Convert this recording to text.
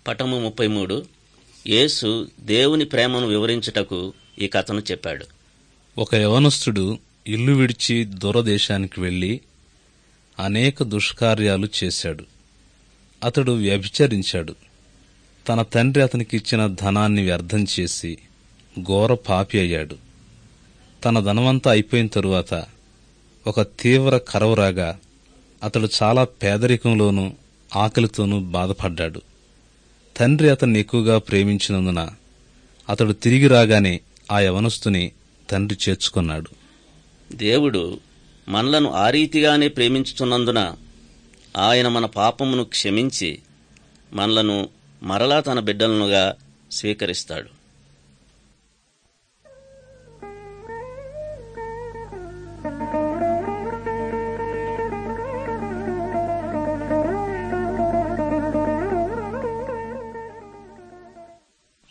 పటము ముప్పై మూడు యేసు దేవుని ప్రేమను వివరించుటకు ఈ కథను చెప్పాడు ఒక యవనస్తుడు ఇల్లు విడిచి దూరదేశానికి వెళ్లి అనేక దుష్కార్యాలు చేశాడు అతడు వ్యభిచరించాడు తన తండ్రి అతనికి ఇచ్చిన ధనాన్ని వ్యర్థం చేసి ఘోర పాపి అయ్యాడు తన ధనమంతా అయిపోయిన తరువాత ఒక తీవ్ర కరవు రాగా అతడు చాలా పేదరికంలోనూ ఆకలితోనూ బాధపడ్డాడు తండ్రి అతన్ని ఎక్కువగా ప్రేమించినందున అతడు తిరిగి రాగానే ఆ యవనస్తుని తండ్రి చేర్చుకున్నాడు దేవుడు మనలను ఆ రీతిగానే ప్రేమించుతున్నందున ఆయన మన పాపమును క్షమించి మనలను మరలా తన బిడ్డలనుగా స్వీకరిస్తాడు